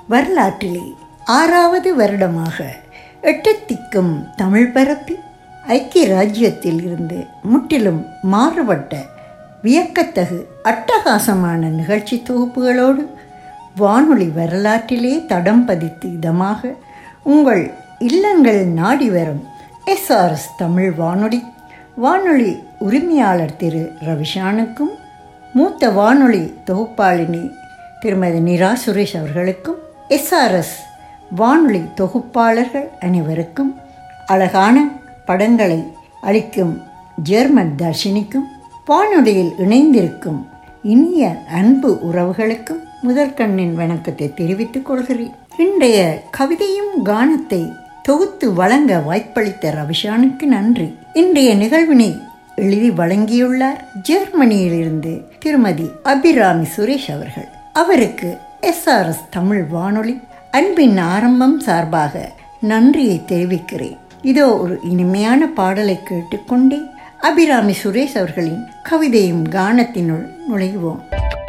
வரலாற்றிலே ஆறாவது வருடமாக எட்டத்திக்கும் தமிழ் பரப்பி ஐக்கிய ராஜ்யத்தில் இருந்து முற்றிலும் மாறுபட்ட வியக்கத்தகு அட்டகாசமான நிகழ்ச்சி தொகுப்புகளோடு வானொலி வரலாற்றிலே தடம் பதித்து இதமாக உங்கள் இல்லங்கள் நாடி வரும் எஸ்ஆர்எஸ் தமிழ் வானொலி வானொலி உரிமையாளர் திரு ரவிஷானுக்கும் மூத்த வானொலி தொகுப்பாளினி திருமதி நிரா சுரேஷ் அவர்களுக்கும் எஸ்ஆர்எஸ் வானொலி தொகுப்பாளர்கள் அனைவருக்கும் அழகான படங்களை அளிக்கும் ஜெர்மன் தர்ஷினிக்கும் வானொலியில் இணைந்திருக்கும் இனிய அன்பு உறவுகளுக்கும் முதற்கண்ணின் வணக்கத்தை தெரிவித்துக் கொள்கிறேன் இன்றைய கவிதையும் கானத்தை தொகுத்து வழங்க வாய்ப்பளித்த ரவிஷானுக்கு நன்றி இன்றைய நிகழ்வினை எழுதி வழங்கியுள்ளார் ஜெர்மனியிலிருந்து திருமதி அபிராமி சுரேஷ் அவர்கள் அவருக்கு எஸ்ஆர்எஸ் தமிழ் வானொலி அன்பின் ஆரம்பம் சார்பாக நன்றியை தெரிவிக்கிறேன் இதோ ஒரு இனிமையான பாடலை கேட்டுக்கொண்டே அபிராமி சுரேஷ் அவர்களின் கவிதையும் கானத்தினுள் நுழைவோம்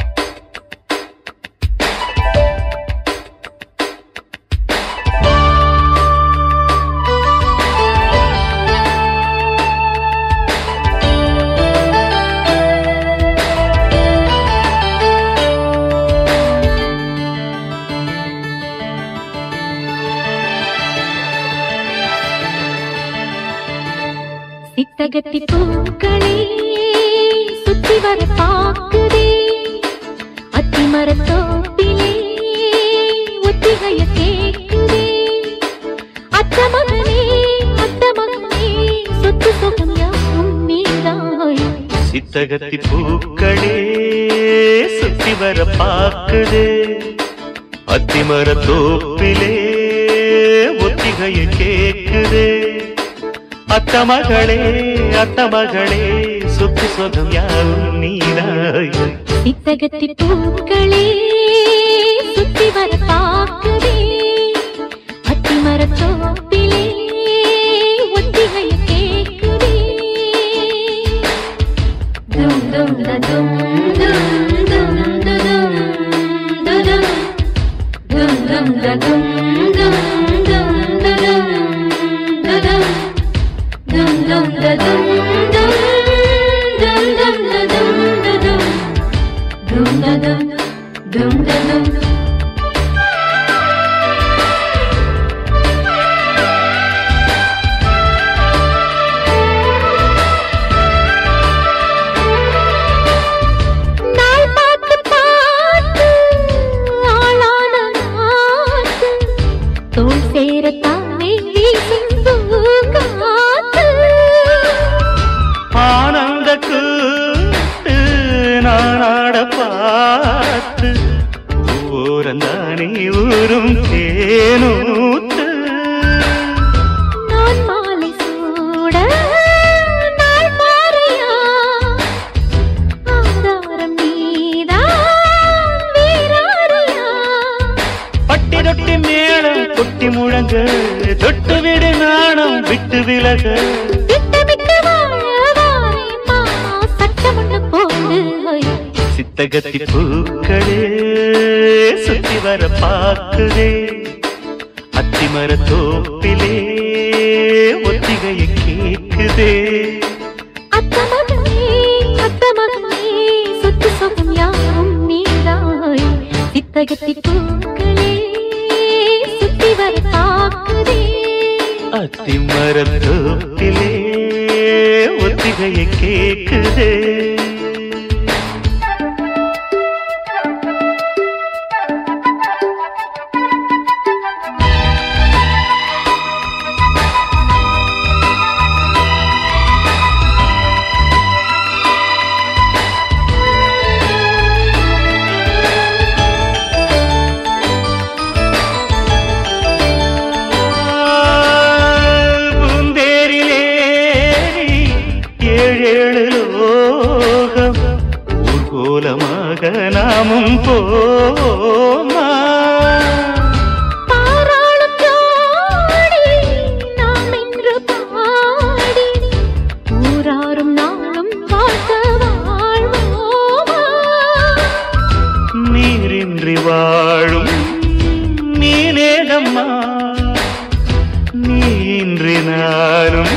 சித்தகத்தி பூக்களே சுத்தி வர பாக்குதே அத்தி மரத்தோப்பிலே ஒத்திகைய கேக்குதே அத்த மகனே அத்த மகனே சொத்து சுகம் யாவும் நீதாய் சித்தகத்தி பூக்களே சுத்தி வர பாக்குது அத்திமர தோப்பிலே ஒத்திகைய கேக்குது அத்த மகளே அத்த மகளே சுத்தி சொகம் யாரும் நீதாய் சித்தகத்தி பூக்களே சுத்தி வர பாக்குதே அத்தி மரத்தோப்பிலே ஒத்திகைய கேக்குதே தும் தும் ததும் தும் தும் துதும் துதும் தும் தும் ததும் தும் தும் துதும் துதும் dum dum da dum dum dum dum da dum da dum dum da dum dum da dum நாள் பார்த்து பார்த்து ஆளான நாத்து தோல் சேரத்தானே வீசும் பூங்காத்து. ஆனந்த கூட்டு நானாட பார்த்து ஓரந்தானே ஊரும் தேனூத்து நான் மாலை சூட நாள் மாறியா. ஆதாரம் நீதான் வீராரியா. பட்டி தொட்டி மேளம் கொட்டி முழங்க தொட்டு விடு நாணம் விட்டு விலக திட்டமிட்டு வாழவாரே மாமா, சட்டம் ஒண்ணு போடு. சித்தகத்தி பூக்களே சுத்தி வர பாக்குதே அத்திமர தோப்பிலே ஒத்திகைய கேக்குதே அத்த மகனே, அத்த மகனே, சொத்து சுகம் யாவும் நீதாய். சித்தகத்தி பூக்களே சுத்தி வர தாக்குதே அத்திமர தோப்பிலே ஒத்திகைய கேக்குதே பூந்தேரிலே ஏழேழு வீசினாலும்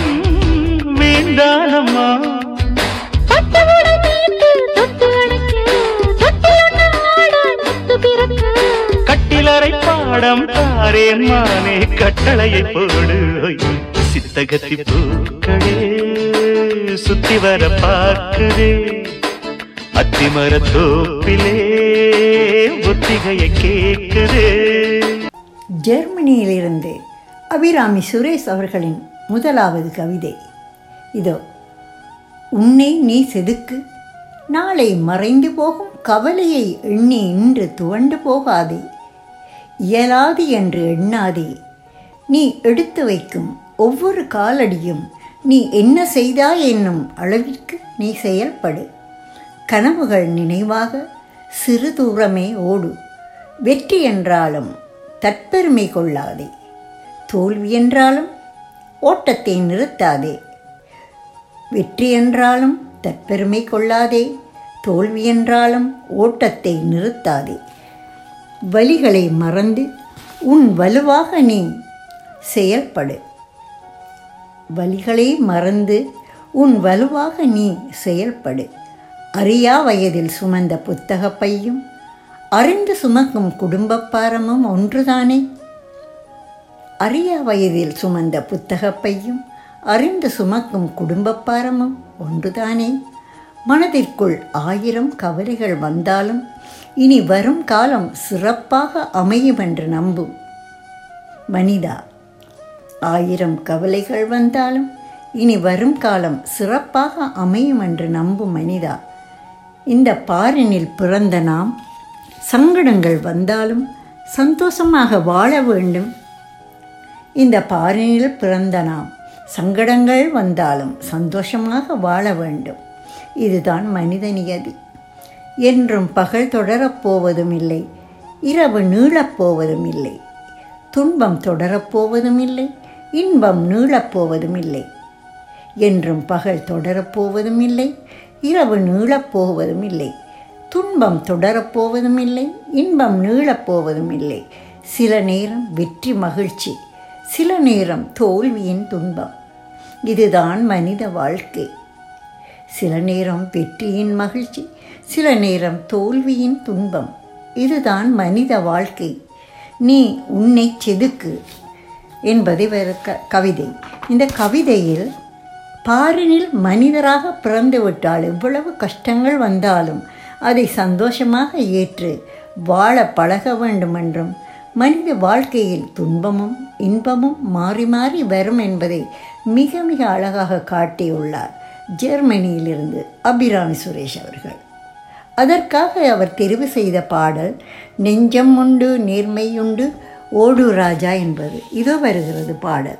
வீண்டானம்மா பட்டவுடன் மீட்டு தொட்டு அணைக்க தொட்டிலொன்று ஆட முத்து பிறக்க கட்டிலறை பாடம் தாரேன் மானே கட்டளையை போடு சித்தகத்தி பூக்களே சுத்தி வர பார்க்குதே அத்திமர தோப்பிலே ஒத்திகையை கேக்குதே ஜெர்மனியிலிருந்து அபிராமி சுரேஷ் அவர்களின் முதலாவது கவிதை இதோ உன்னை நீ செதுக்கு நாளை மறைந்து போகும் கவலையை எண்ணி இன்று துவண்டு போகாதே இயலாது என்று எண்ணாதே நீ எடுத்து வைக்கும் ஒவ்வொரு காலடியும் நீ என்ன செய்தாய் என்னும் அளவிற்கு நீ செயல்படு கனவுகள் நினைவாக சிறு தூரமே ஓடு வெற்றி என்றாலும் தற்பெருமை கொள்ளாதே தோல்வி என்றாலும் ஓட்டத்தை நிறுத்தாதே வெற்றி என்றாலும் தற்பெருமை கொள்ளாதே தோல்வி என்றாலும் ஓட்டத்தை நிறுத்தாதே வலிகளை மறந்து உன் வலுவாக நீ செயல்படு வலிகளை மறந்து உன் வலுவாக நீ செயல்படு அறியா வயதில் சுமந்த புத்தகப் பையும் அறிந்து சுமக்கும் குடும்பப் பாரமும் ஒன்றுதானே அறியா வயதில் சுமந்த புத்தகப் பையும் அறிந்து சுமக்கும் குடும்பப் பாரமும் ஒன்றுதானே மனதிற்குள் ஆயிரம் கவலைகள் வந்தாலும் இனி வரும் காலம் சிறப்பாக அமையும் என்று நம்பும் மனிதா ஆயிரம் கவலைகள் வந்தாலும் இனி வரும் காலம் சிறப்பாக அமையும் என்று நம்பும் மனிதா இந்த பாரினில் பிறந்த நாம் சங்கடங்கள் வந்தாலும் சந்தோஷமாக வாழ வேண்டும் இந்த பாரினில் பிறந்த நாம் சங்கடங்கள் வந்தாலும் சந்தோஷமாக வாழ வேண்டும் இதுதான் மனித நியதி என்றும் பகல் தொடரப் போவதும் இல்லை இரவு நீளப் போவதும் இல்லை துன்பம் தொடரப் போவதும் இல்லை இன்பம் நீளப் போவதும் இல்லை என்றும் பகல் தொடரப் போவதும் இல்லை இரவு நீளப் போவதும் இல்லை துன்பம் தொடரப் போவதும் இல்லை இன்பம் நீளப் போவதும் இல்லை சில நேரம் வெற்றி மகிழ்ச்சி சில நேரம் தோல்வியின் துன்பம் இதுதான் மனித வாழ்க்கை சில நேரம் வெற்றியின் மகிழ்ச்சி சில நேரம் தோல்வியின் துன்பம் இதுதான் மனித வாழ்க்கை நீ உன்னை செதுக்கு என்பது வேறு க கவிதை இந்த கவிதையில் பாரினில் மனிதராக பிறந்து விட்டால் எவ்வளவு கஷ்டங்கள் வந்தாலும் அதை சந்தோஷமாக ஏற்று வாழ பழக வேண்டுமென்றும் மனித வாழ்க்கையில் துன்பமும் இன்பமும் மாறி மாறி வரும் என்பதை மிக மிக அழகாக காட்டியுள்ளார் ஜெர்மனியிலிருந்து அபிராமி சுரேஷ் அவர்கள் அதற்காக அவர் தெரிவு செய்த பாடல் நெஞ்சம் உண்டு நேர்மையுண்டு ஓடு ராஜா என்பது இதோ வருகிறது பாடல்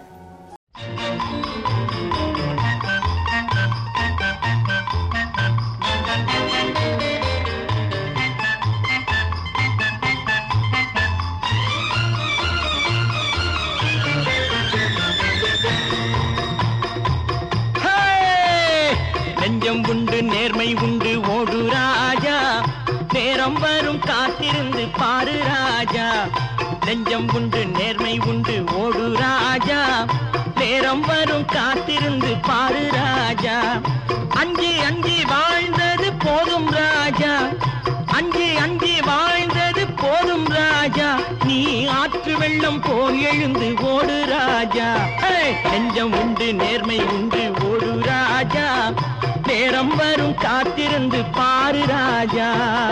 ஹே! நெஞ்சம் உண்டு நேர்மை உண்டு ஓடு ராஜா நேரம் வரும் காத்திருந்து பாரு ராஜா நெஞ்சம் உண்டு நேர்மை உண்டு ஓடு ராஜா நேரம் வரும் காத்திருந்து பாரு ராஜா அஞ்சு அஞ்சு வாழ்ந்தது போதும் ராஜா அஞ்சு அஞ்சு வாழ்ந்தது போதும் ராஜா நீ ஆற்று வெள்ளம் போல் எழுந்து ஓடு ராஜா ஹே! நெஞ்சம் உண்டு நேர்மை உண்டு ஓடு ராஜா நேரம் வரும் காத்திருந்து பாரு ராஜா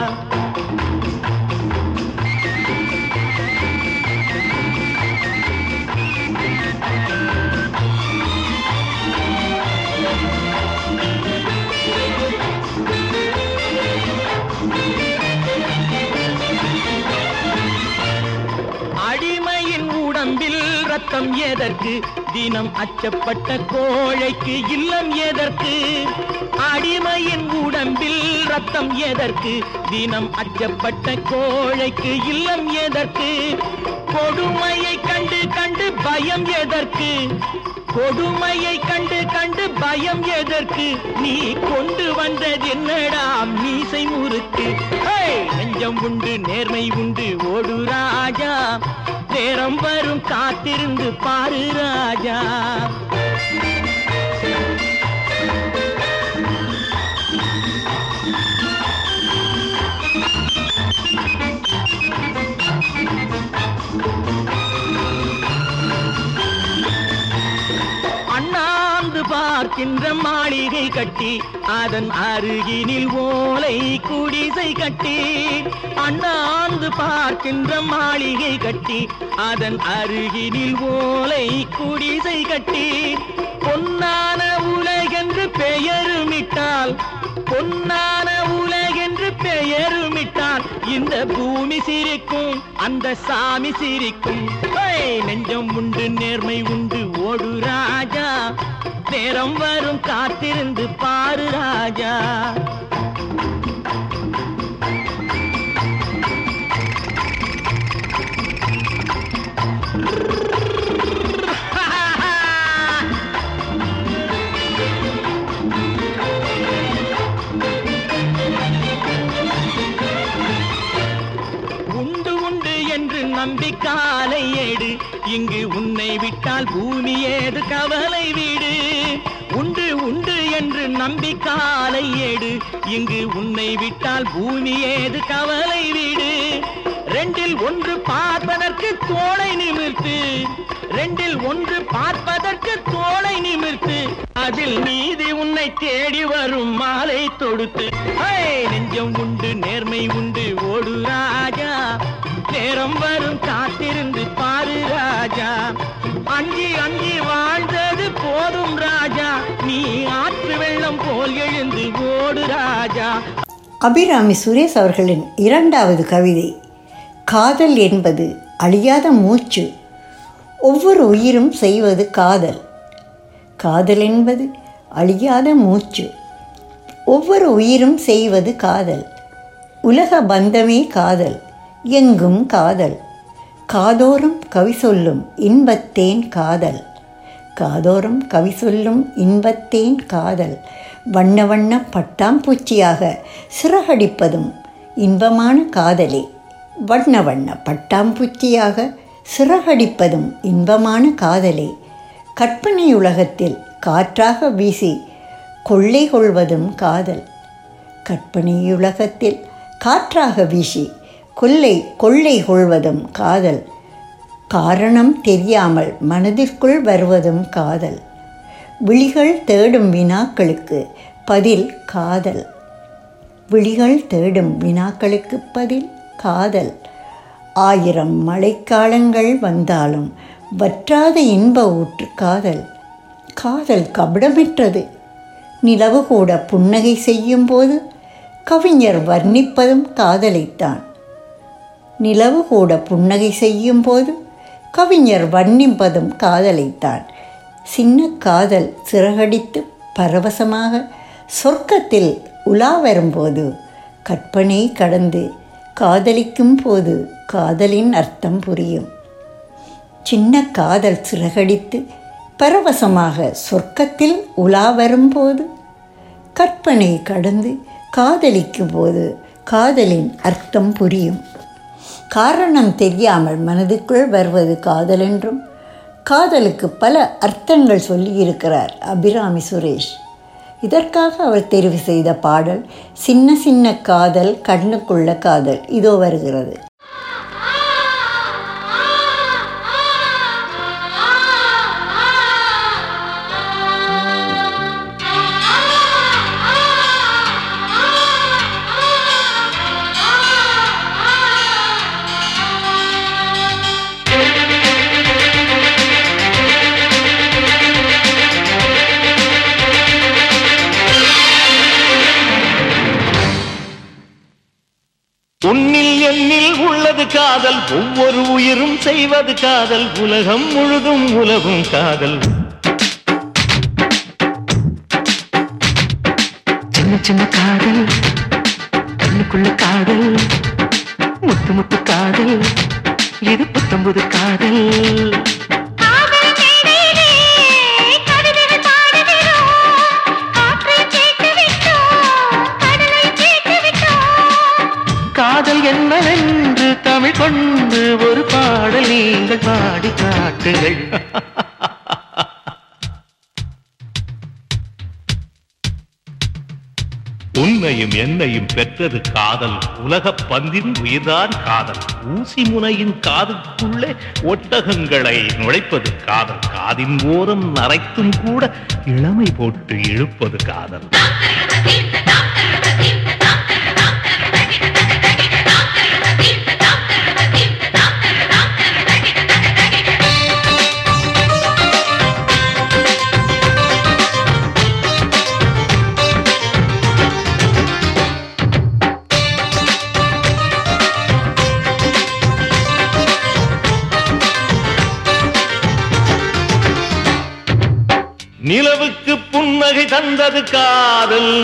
அடிமையின் உடம்பில் ரத்தம் எதற்கு தினம் அச்சப்பட்ட கோழைக்கு இல்லம் எதற்கு அடிமையின் உடம்பில் ரத்தம் எதற்கு தினம் அச்சப்பட்ட கோழைக்கு இல்லம் எதற்கு கொடுமையை கண்டு கண்டு பயம் எதற்கு கொடுமையை கண்டு கண்டு பயம் எதற்கு நீ கொண்டு வந்தது என்னடா மீசை முறுக்கு ஹே! நெஞ்சம் உண்டு நேர்மை உண்டு ஓடு ராஜா நேரம் வரும் காத்திருந்து பாரு ராஜா பார்க்கின்ற மாளிகை கட்டி அதன் அருகினில் ஓலை குடிசை கட்டி அண்ணாந்து பார்க்கின்ற மாளிகை கட்டி அதன் அருகினில் ஓலை குடிசை கட்டி பொன்னான உலகென்று பெயருமிட்டால் பொன்னான உலகென்று பெயருமிட்டால் இந்த பூமி சிரிக்கும் அந்த சாமி சிரிக்கும் ஏய், நெஞ்சம் உண்டு நேர்மை உண்டு ஓடு ராஜா நேரம் வரும் காத்திருந்து பாரு ராஜா உண்டு உண்டு என்று நம்பி காலை ஏடு இங்கு உன்னை விட்டால் பூமி ஏது கவலை வீடு உண்டு உண்டு என்று நம்பி காலை ஏடு இங்கு உன்னை விட்டால் பூமி ஏது கவலை வீடு ரெண்டில் ஒன்று பார்ப்பதற்கு தோளை நிமிர்த்து ரெண்டில் ஒன்று பார்ப்பதற்கு தோளை நிமிர்த்து அதில் நீதி உன்னை தேடி வரும் மாலை தொடுத்து ஹே, நெஞ்சம் உண்டு நேர்மை உண்டு ஓடு ராஜா நேரம் வரும் காத்திருந்து பாரு ராஜா அஞ்சி அஞ்சி வாழ்ந்தது போதும் ராஜா நீ ஆற்று வெள்ளம் போல் எழுந்து ஓடு ராஜா அபிராமி சுரேஷ் அவர்களின் இரண்டாவது கவிதை காதல் என்பது அழியாத மூச்சு ஒவ்வொரு உயிரும் செய்வது காதல் காதல் என்பது அழியாத மூச்சு ஒவ்வொரு உயிரும் செய்வது காதல் உலக பந்தமே காதல் எங்கும் காதல் காதோறும் கவி சொல்லும் இன்பத்தேன் காதல் காதோறும் கவி சொல்லும் இன்பத்தேன் காதல் வண்ண வண்ண பட்டாம்பூச்சியாக சிறகடிப்பதும் இன்பமான காதலே வண்ண வண்ண பட்டாம்பூச்சியாக சிறகடிப்பதும் இன்பமான காதலே கற்பனை உலகத்தில் காற்றாக வீசி கொள்ளை கொள்வதும் காதல் கற்பனையுலகத்தில் காற்றாக வீசி கொள்ளை கொள்ளை கொள்வதும் காதல் காரணம் தெரியாமல் மனதிற்குள் வருவதும் காதல் விழிகள் தேடும் வினாக்களுக்கு பதில் காதல் விழிகள் தேடும் வினாக்களுக்கு பதில் காதல் ஆயிரம் மழைக்காலங்கள் வந்தாலும் வற்றாத இன்ப ஊற்று காதல் காதல் கபடமற்றது நிலவு கூட புன்னகை செய்யும் போது கவிஞர் வர்ணிப்பதும் காதலைத்தான் நிலவு கூட புன்னகை செய்யும் போது கவிஞர் வர்ணிப்பதும் காதலைத்தான் சின்ன காதல் சிறகடித்து பரவசமாக சொர்க்கத்தில் உலா வரும்போது கற்பனை கடந்து காதலிக்கும் போது காதலின் அர்த்தம் புரியும் சின்ன காதல் சிறகடித்து பரவசமாக சொர்க்கத்தில் உலா வரும்போது கற்பனை கடந்து காதலிக்கும் போது காதலின் அர்த்தம் புரியும் காரணம் தெரியாமல் மனதுக்குள் வருவது காதல் என்றும் காதலுக்கு பல அர்த்தங்கள் சொல்லியிருக்கிறார் அபிராமி சுரேஷ் இதற்காக அவர் தெரிவு செய்த பாடல் சின்ன சின்ன காதல் கண்ணுக்குள்ள காதல் இதோ வருகிறது உன்னில் என்னில் உள்ளது காதல் ஒவ்வொரு உயிரும் செய்வது காதல் உலகம் முழுதும் உலகும் காதல் சின்ன சின்ன காதல் கண்ணுக்குள்ள காதல் முத்து முத்து காதல் இது புத்தம்புது காதல் காதல் மேடையிலே கவிதைகள் பாடுகிறோம் காற்றை கேட்டு விட்டோம் கடலை கேட்டு விட்டோம் காதல் என்னவென்று தமிழ் கொண்டு ஒரு பாடல் நீங்கள் பாடி காட்டுங்கள் உன் உன்னையும் என்னையும் பெற்றது காதல் உலகப் பந்தின் உயிர்தான் காதல் ஊசி முனையின் காதுக்குள்ளே ஒட்டகங்களை நுழைப்பது காதல் காதின் ஓரம் நரைத்தும் கூட இளமை போட்டு இழுப்பது காதல் நிலவுக்கு புன்னகை தந்தது காதல்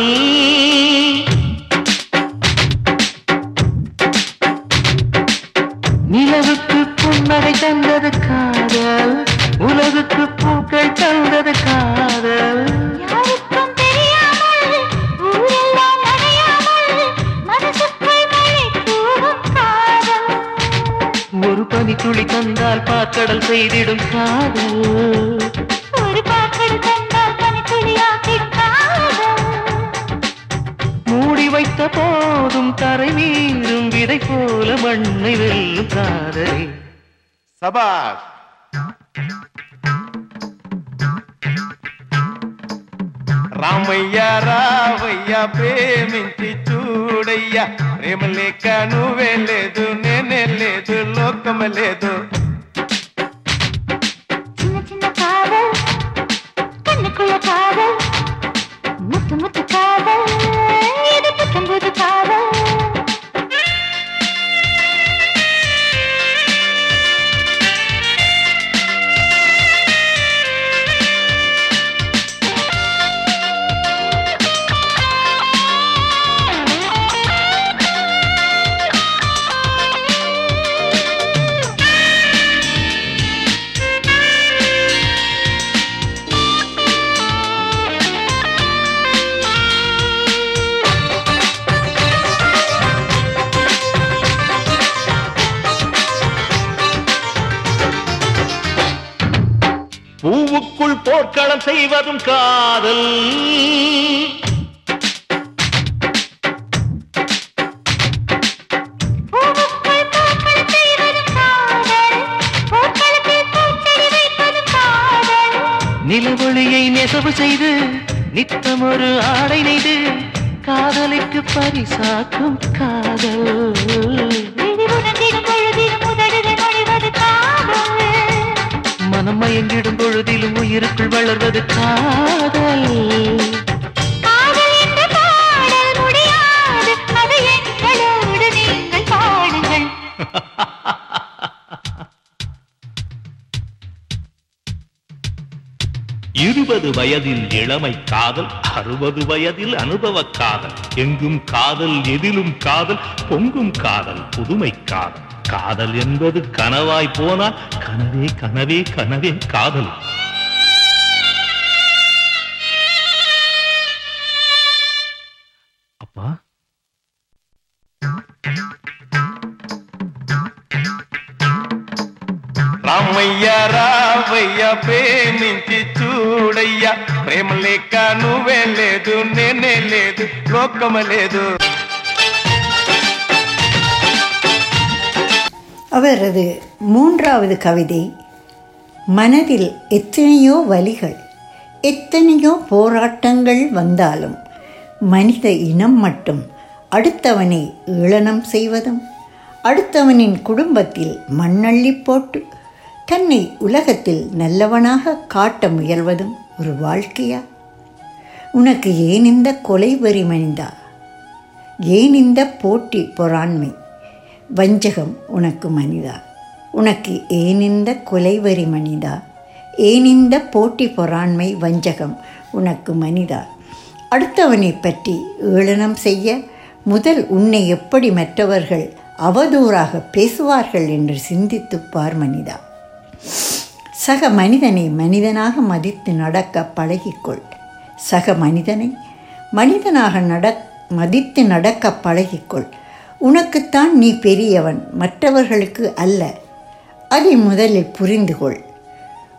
நிலவுக்கு புன்னகை தந்தது காதல் உலகுக்கு பூக்கள் தந்தது காதல் யாருக்கும் தெரியாமல் ஊரெல்லாம் நனையாமல் மனசுக்குள் மழை தூவும் காதல் ஒரு பனி துளி தந்தால் பாக்கடல் செய்திடும் காதல் ஒரு பாக்கடு தந்தால் பனித்துளியாக்கிடும் காதல் மூடி வைத்த போதும் தரை மீறும் விதை போல மண்ணை வெல்லும் காதல் சபாஷ் రామయ్య రావయ్య ప్రేమించి చూడయ్యా ప్రేమ లేక నువ్వే లేదు నేనే లేదు లోకం లేదు சின்ன சின்ன காதல் கண்ணுக்குள்ள காதல் முத்து முத்து காதல் இது புத்தம் புது காதல் பூவுக்குள் போர்க்களம் செய்வதும் காதல் பூவுக்குள் பூக்கள் செய்வது காதல் பூக்களுக்கு பூச்செடி வைப்பது காதல் நிலவொளியை நெசவு செய்து நித்தம் ஒரு ஆடை நெய்து காதலுக்கு பரிசாக்கும் காதல் விழி உணர்ந்திடும் பொழுதிலும் உதடுகள் நுழைவது காதல் மனம் மயங்கிடும் பொழுதிலும் உயிருக்குள் வளர்வது காதல் காதல் என்ற பாடல் முடியாது அது எங்களோடு நீங்கள் பாடுங்கள் இருபது வயதில் இளமை காதல் அறுபது வயதில் அனுபவ காதல் எங்கும் காதல் எதிலும் காதல் பொங்கும் காதல் புதுமை காதல் காதல் என்பது கனவாய் போனால் கனவே கனவே கனவே காதல் அப்பா రామయ్య రావయ్య ప్రేమించి చూడయ్యా ప్రేమ లేక నువ్వే లేదు నేనే లేదు లోకం లేదు அவரது மூன்றாவது கவிதை மனதில் எத்தனையோ வலிகள் எத்தனையோ போராட்டங்கள் வந்தாலும் மனித இனம் மட்டும் அடுத்தவனை ஏளனம் செய்வதும் அடுத்தவனின் குடும்பத்தில் மண்ணள்ளி போட்டு தன்னை உலகத்தில் நல்லவனாக காட்ட முயல்வதும் ஒரு வாழ்க்கையா உனக்கு ஏன் இந்த கொலை வெறி மனிதா ஏன் இந்த போட்டி பொறாண்மை வஞ்சகம் உனக்கு மனிதா உனக்கு ஏன் இந்த கொலைவரி மனிதா ஏன் இந்த போட்டி பொறாண்மை வஞ்சகம் உனக்கு மனிதா அடுத்தவனை பற்றி ஏளனம் செய்ய முதல் உன்னை எப்படி மற்றவர்கள் அவதூறாக பேசுவார்கள் என்று சிந்தித்துப் பார் மனிதா சக மனிதனை மனிதனாக மதித்து நடக்க பழகிக்கொள் சக மனிதனை மனிதனாக நட மதித்து நடக்க பழகிக்கொள் உனக்குத்தான் நீ பெரியவன் மற்றவர்களுக்கு அல்ல அதை முதலில் புரிந்து கொள்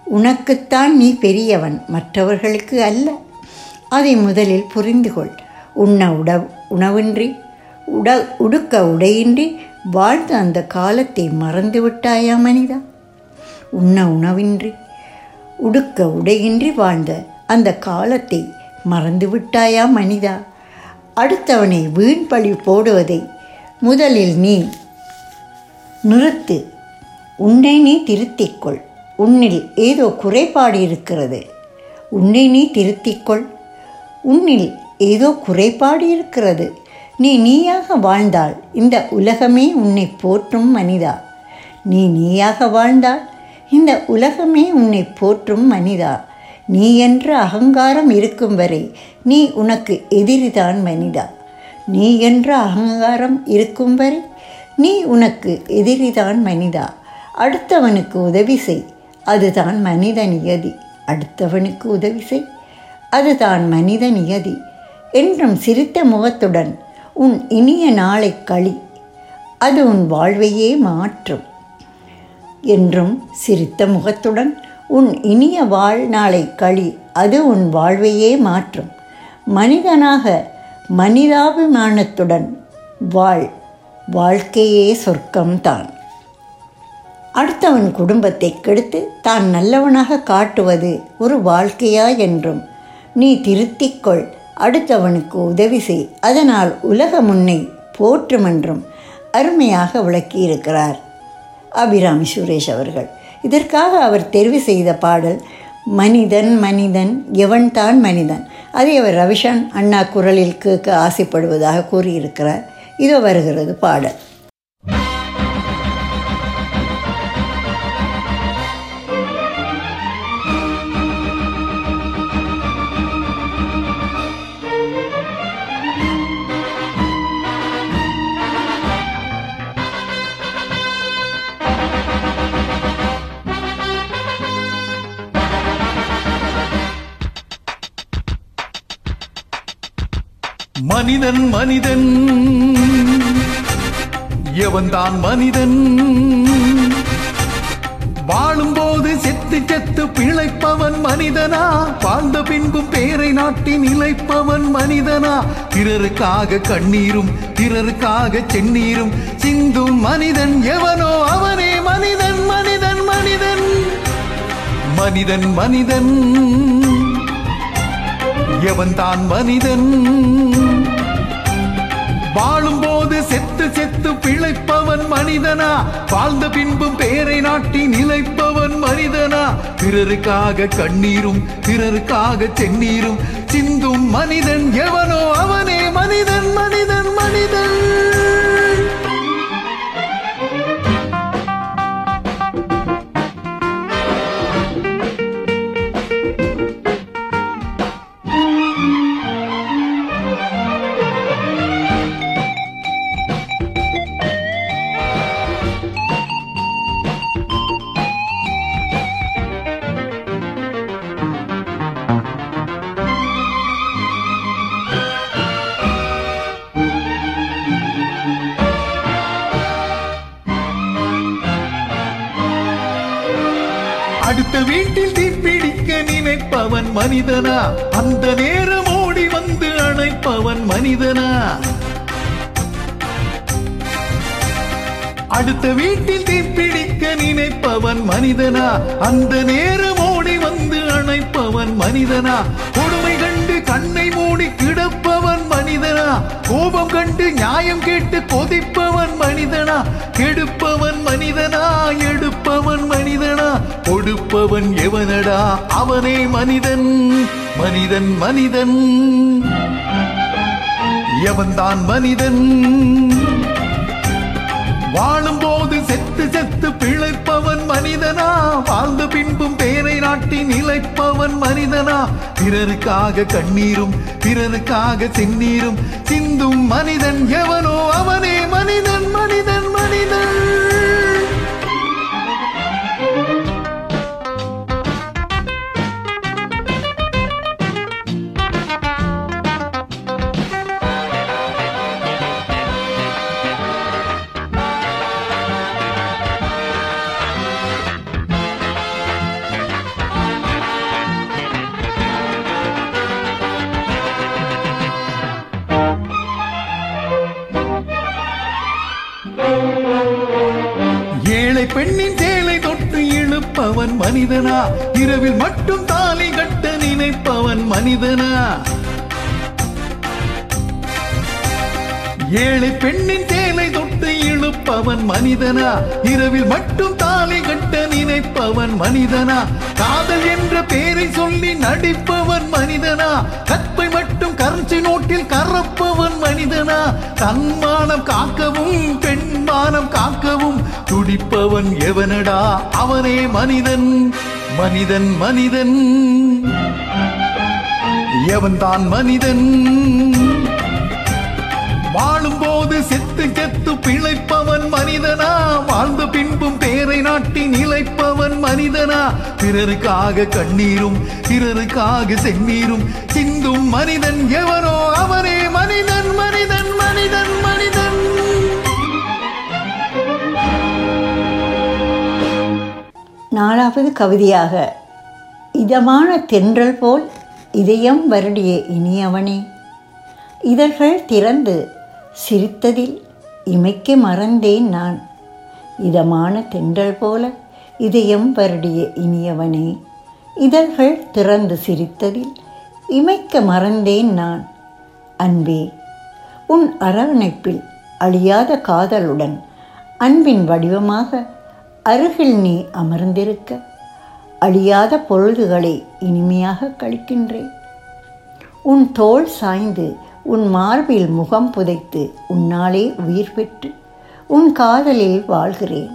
உனக்குத்தான் நீ பெரியவன் மற்றவர்களுக்கு அல்ல அதை முதலில் புரிந்து கொள் உண்ண உட உணவின்றி உட உடுக்க உடையின்றி வாழ்ந்த அந்த காலத்தை மறந்து விட்டாயா மனிதா உண்ண உணவின்றி உடுக்க உடையின்றி வாழ்ந்த அந்த காலத்தை மறந்து விட்டாயா மனிதா அடுத்தவனை வீண் பழி போடுவதை முதலில் நீ நிறுத்து உன்னை நீ திருத்திக்கொள் உன்னில் ஏதோ குறைபாடு இருக்கிறது உன்னை நீ திருத்திக்கொள் உன்னில் ஏதோ குறைபாடு இருக்கிறது நீ நீயாக வாழ்ந்தால் இந்த உலகமே உன்னை போற்றும் மனிதா நீ நீயாக வாழ்ந்தால் இந்த உலகமே உன்னை போற்றும் மனிதா நீ என்ற அகங்காரம் இருக்கும் வரை நீ உனக்கு எதிரிதான் மனிதா நீ என்ற அகங்காரம் இருக்கும் வரை நீ உனக்கு எதிரிதான் மனிதா அடுத்தவனுக்கு உதவி செய் அதுதான் மனித நியதி அடுத்தவனுக்கு உதவி செய் அதுதான் மனித நியதி என்றும் சிரித்த முகத்துடன் உன் இனிய நாளை களி அது உன் வாழ்வையே மாற்றும் என்றும் சிரித்த முகத்துடன் உன் இனிய வாழ்நாளை களி அது உன் வாழ்வையே மாற்றும் மனிதனாக மனிதாபிமானத்துடன் வாழ் வாழ்க்கையே சொர்க்கம்தான் அடுத்தவன் குடும்பத்தை கெடுத்து தான் நல்லவனாக காட்டுவது ஒரு வாழ்க்கையா என்றும் நீ திருத்திக்கொள் அடுத்தவனுக்கு உதவி செய் அதனால் உலகம் உன்னை போற்றும் என்றும் அருமையாக விளக்கியிருக்கிறார் அபிராமி சுரேஷ் அவர்கள் இதற்காக அவர் தெரிவு செய்த பாடல் மனிதன் மனிதன் எவன்தான் மனிதன் அதை அவர் ரவிஷான் அண்ணா குரலில் கேட்க ஆசைப்படுவதாக கூறியிருக்கிறார் இதோ வருகிறது பாடல் மனிதன் மனிதன் எவன்தான் மனிதன் வாழும்போது செத்து செத்து பிழைப்பவன் மனிதனா வாழ்ந்த பின்பும் பேரை நாட்டி நிலைப்பவன் மனிதனா பிறருக்காக கண்ணீரும் பிறருக்காக செந்நீரும் சிந்தும் மனிதன் எவனோ அவனே மனிதன் மனிதன் மனிதன் மனிதன் மனிதன் எவன்தான் மனிதன் வாழும்போது செத்து செத்து பிழைப்பவன் மனிதனா வாழ்ந்த பின்பும் பேரை நாட்டி நிலைப்பவன் மனிதனா பிறருக்காக கண்ணீரும் பிறருக்காக செந்நீரும் சிந்தும் மனிதன் எவனோ அவனே மனிதன் மனிதன் மனிதன் அடுத்த வீட்டில் தீப்பிடிக்க நினைப்பவன் மனிதனா அந்த நேரம் ஓடி வந்து அணைப்பவன் மனிதனா அடுத்த வீட்டில் தீப்பிடிக்க நினைப்பவன் மனிதனா அந்த நேரம் ஓடி வந்து அணைப்பவன் மனிதனா கொடுமை கண்டு கண்ணை மூடி கிடப்பவன் மனிதனா கோபம் கண்டு நியாயம் கேட்டு கொதிப்பவன் மனிதனா கெடுப்பவன் மனிதனா எடுப்பவன் மனிதனா கொடுப்பவன் எவனடா அவனே மனிதன் மனிதன் மனிதன் எவன்தான் மனிதன் வாழும்போது செத்து செத்து பிழைப்பவன் மனிதனா வாழ்ந்த பின்பும் பேரை நாட்டி நிலைப்பவன் மனிதனா பிறருக்காக கண்ணீரும் பிறருக்காக செந்நீரும் சிந்தும் மனிதன் எவனோ அவனே மனிதன் மனிதன் மனிதன் இழுப்பவன் மனிதனா இரவில் மட்டும் தாலி கட்ட நினைப்பவன் மனிதனா ஏழை பெண்ணின் தேலை தொட்டு இழுப்பவன் மனிதனா இரவில் மட்டும் தாலி கட்ட நினைப்பவன் மனிதனா காதல் என்ற பெயரை சொல்லி நடிப்பவன் மனிதனா கற்பை மட்டும் கரன்சி நோட்டில் கறப்பவன் மனிதனா தன்மானம் காக்கவும் பெண்மானம் காக்கவும் துடிப்பவன் எவனடா அவனே மனிதன் மனிதன் மனிதன் எவன்தான் மனிதன் வாழும்போது செத்து செத்து பிழைப்பவன் மனிதனா வாழ்ந்த பின்பும் பேரை நாட்டி நிலைப்பவன் மனிதனா பிறருக்காக கண்ணீரும் பிறருக்காக செந்நீரும் சிந்தும் மனிதன் எவனோ அவனே மனிதன் மனிதன் மனிதன் மனிதன் நாலாவது கவிதையாக இதமான தென்றல் போல் இதயம் வருடிய இனியவனே இதழ்கள் திறந்து சிரித்ததில் இமைக்க மறந்தேன் நான் இதமான தென்றல் போல இதயம் வருடிய இனியவனே இதழ்கள் திறந்து சிரித்ததில் இமைக்க மறந்தேன் நான் அன்பே உன் அரவணைப்பில் அழியாத காதலுடன் அன்பின் வடிவமாக அருகில் நீ அமர்ந்திருக்க அழியாத பொழுதுகளை இனிமையாக கழிக்கின்றேன் உன் தோள் சாய்ந்து உன் மார்பில் முகம் புதைத்து உன்னாலே உயிர் பெற்று உன் காதலில் வாழ்கிறேன்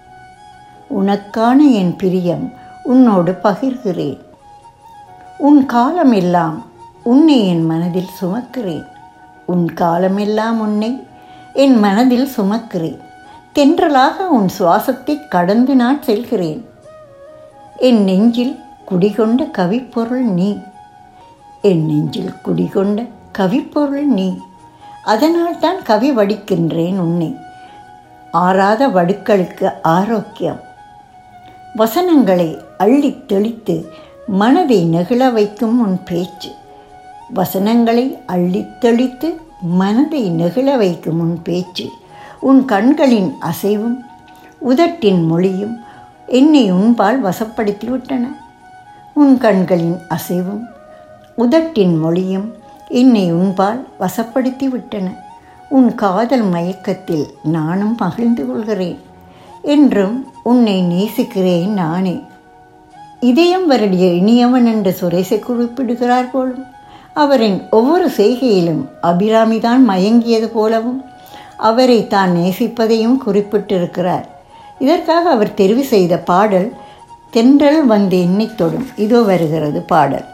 உனக்கான என் பிரியம் உன்னோடு பகிர்கிறேன் உன் காலமெல்லாம் உன்னை என் மனதில் சுமக்கிறேன் உன் காலமெல்லாம் உன்னை என் மனதில் சுமக்கிறேன் தென்றலாக உன் சுவாசத்தை கடந்து நான் செல்கிறேன் என் நெஞ்சில் குடிகொண்ட கவிப்பொருள் நீ என் நெஞ்சில் குடிகொண்ட கவிப்பொருள் நீ அதனால் தான் கவி வடிக்கின்றேன் உன்னை ஆறாத வடுக்களுக்கு ஆரோக்கியம் வசனங்களை அள்ளித் தெளித்து மனதை நெகிழ வைக்கும் உன் பேச்சு வசனங்களை அள்ளித் தெளித்து மனதை நெகிழ வைக்கும் உன் பேச்சு உன் கண்களின் அசைவும் உதட்டின் மொழியும் என்னை உன்பால் வசப்படுத்தி விட்டன உன் கண்களின் அசைவும் உதட்டின் மொழியும் என்னை உன்பால் வசப்படுத்தி விட்டன உன் காதல் மயக்கத்தில் நானும் மகிழ்ந்து கொள்கிறேன் என்றும் உன்னை நேசிக்கிறேன் நானே இதயம் வருடிய இனியவன் என்று சுரேசை குறிப்பிடுகிறார் போலும் அவரின் ஒவ்வொரு செய்கையிலும் அபிராமிதான் மயங்கியது போலவும் அவரை தான் நேசிப்பதையும் குறிப்பிட்டிருக்கிறார் இதற்காக அவர் தெரிவு செய்த பாடல் தென்றல் வந்து எண்ணித் தொடும் இதோ வருகிறது பாடல்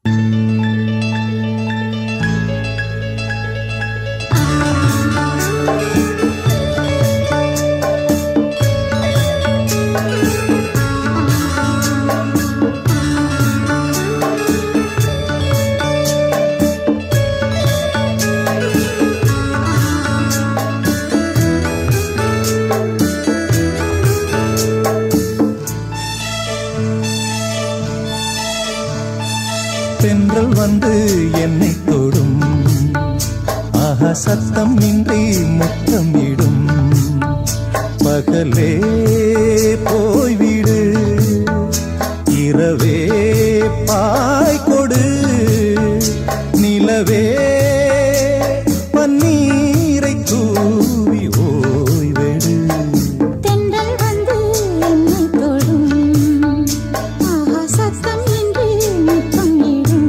தென்றல் வந்து என்னை தொடும் ஆஹா சத்தம் இன்றி முத்தமிடும் பகலே போய்விடு இரவே பாய் கொடு நிலவே பன்னீரை தூவி ஓய்வெடு தென்றல் வந்து என்னை தொடும் ஆஹா சத்தம் இன்றி முத்தமிடும்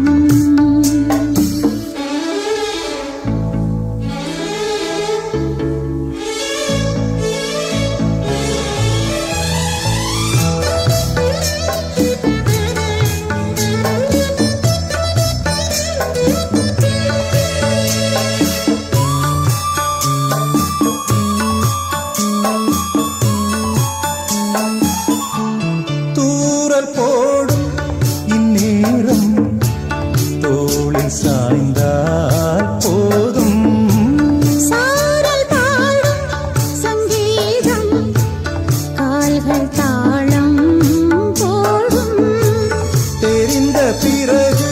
தூரல் போடும் இந்நேரம் தோளில் சாய்ந்தால் போதும் சாரல் பாடும் சங்கீதம் கால்கள் தாளம் போடும் தெரிந்த பிறகு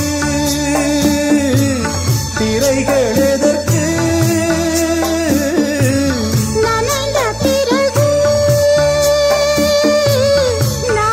திரைகள் எதற்கு நனைந்த பிறகு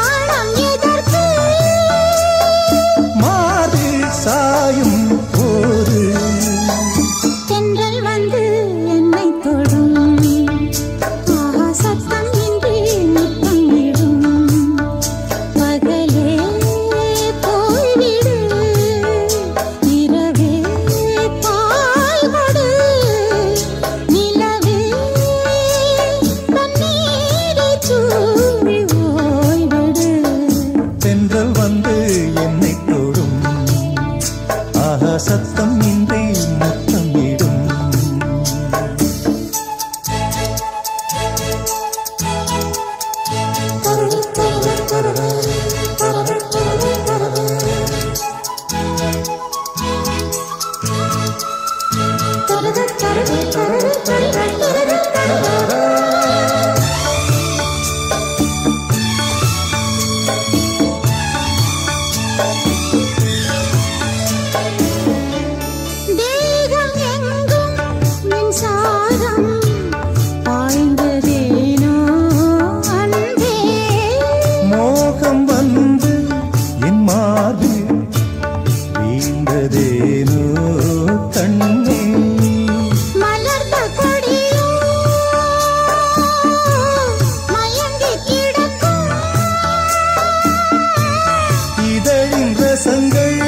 ரசங்கள்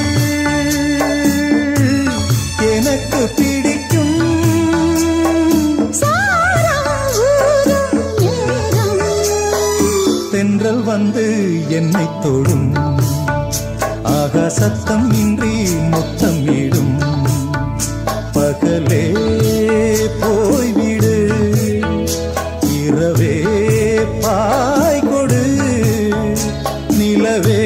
எனக்கு பிடிக்கும் தென்றல் வந்து என்னை தொடும் ஆகா சத்தம் இன்றி முத்தம் இடும் பகலே போய்விடு இரவே பாய் கொடு நிலவே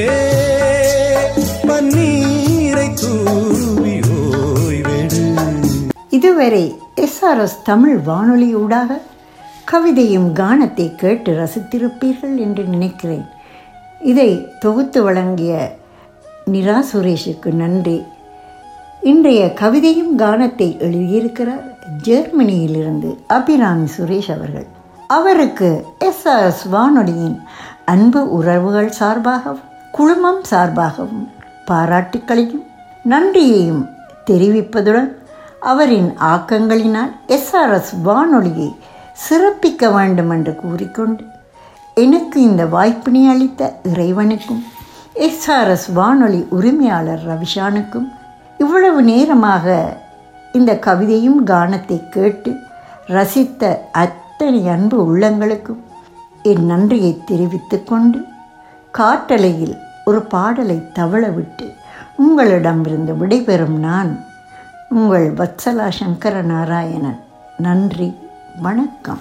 பன்னீரை தூவி ஓய்வெடு இதுவரை எஸ்ஆர்எஸ் தமிழ் வானொலியூடாக கவிதையும் கானத்தை கேட்டு ரசித்திருப்பீர்கள் என்று நினைக்கிறேன் இதை தொகுத்து வழங்கிய நிரா சுரேஷுக்கு நன்றி இன்றைய கவிதையும் கானத்தை எழுதியிருக்கிறார் ஜெர்மனியிலிருந்து அபிராமி சுரேஷ் அவர்கள் அவருக்கு எஸ்ஆர்எஸ் வானொலியின் அன்பு உறவுகள் சார்பாகவும் குழுமம் சார்பாகவும் பாராட்டுக்களையும் நன்றியையும் தெரிவிப்பதுடன் அவரின் ஆக்கங்களினால் எஸ்ஆர்எஸ் வானொலியை சிறப்பிக்க வேண்டும் என்று கூறிக்கொண்டு எனக்கு இந்த வாய்ப்பினை அளித்த இறைவனுக்கும் எஸ்ஆர்எஸ் வானொலி உரிமையாளர் ரவிஷானுக்கும் இவ்வளவு நேரமாக இந்த கவிதையும் கானத்தை கேட்டு ரசித்த அத்தனை அன்பு உள்ளங்களுக்கும் என் நன்றியை தெரிவித்துக் கொண்டு காட்டலையில் ஒரு பாடலை தவள விட்டு உங்களிடமிருந்து விடைபெறும் நான் உங்கள் வத்சலா சங்கர நாராயணன் நன்றி வணக்கம்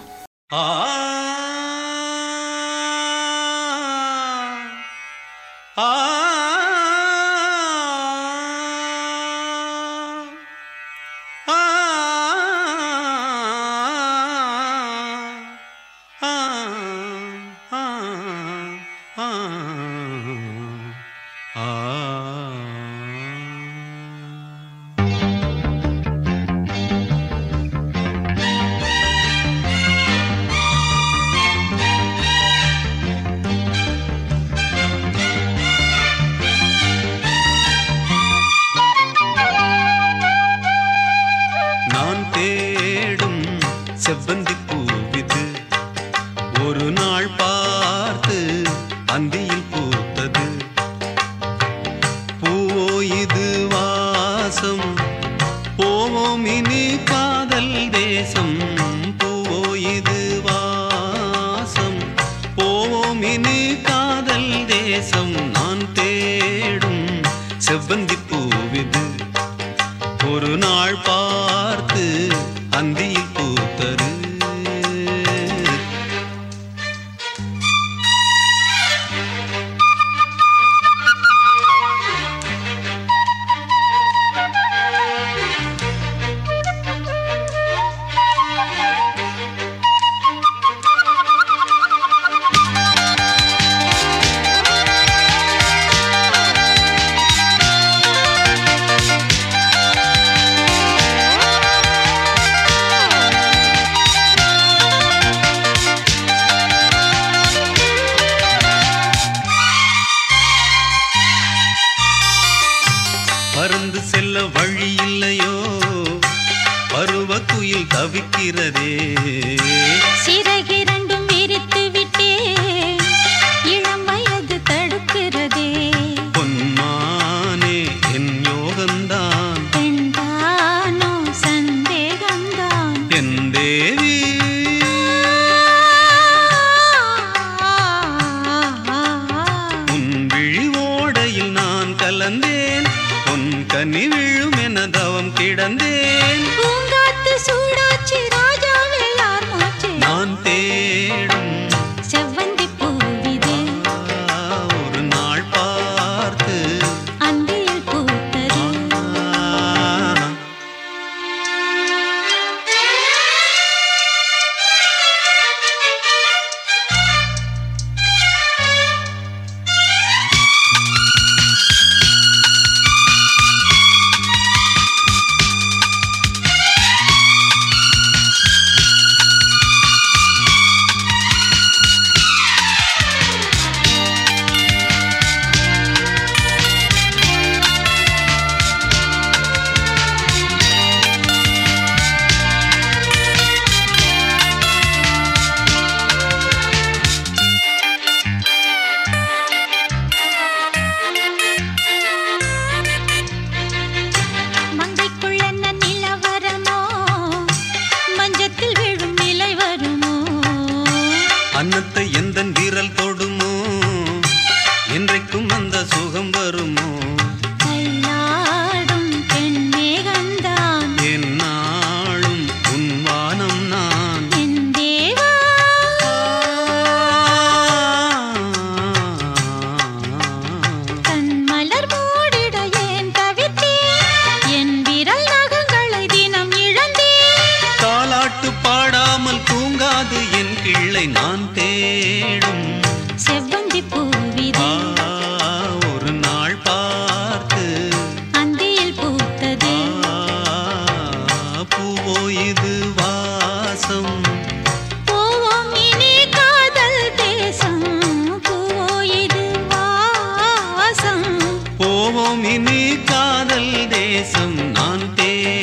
நான் தேடும் செவ்வந்தி பூவிது ஒரு நாள் பார்த்து அந்தியில் பூத்தது பூவோ இது வாசம் போவோம் இனி காதல் தேசம் பூவோ இது வாசம் போவோம் இனி காதல் தேசம் நான் தேடும் செவ்வந்தி பூவிது ஒரு நாள் பார்த்து அந்தியில் பூத்தது பறந்து செல்ல வழி இல்லையோ பருவ குயில் தவிக்கிறதே சிறகிரண்டும் விரித்து விட்டே இளம் வயது தடுக்கிறதே பொன்மானே என் யோகந்தான் பெண்தானோ சந்தேகம்தான் என் தேவி உன் விழி ஓடையில் நான் கலந்தேன் உன் கனி விழும் என தவம் கிடந்தேன் பூங்காத்து சூடாச்சி ராஜாவே யார் மூச்சு நான் தேடும் செவ்வந்தி பூவிது ஒரு நாள் பார்த்து அந்தியில் பூத்தது ஆ, சுகம் வருமோ கைலாடும் பெண்மேகந்தான் என்னாலும் உன் வானம் நான் என் தேவா கண் மலர் மூடிட ஏன் தவித்தேன் என் விரல் நகங்களை தினம் இழந்தேன் தாலாட்டு பாடாமல் தூங்காது என் கிள்ளை நான் தேடும் செவ்வந்தி பூவிதே ஆ, ஒரு நாள் பார்த்து அந்தியில் பூத்ததே ஆ, பூவோ இது வாசம் போவோம் இனி காதல் தேசம் பூவோ இது வாசம் போவோம் இனி காதல் தேசம் நான் தேடும்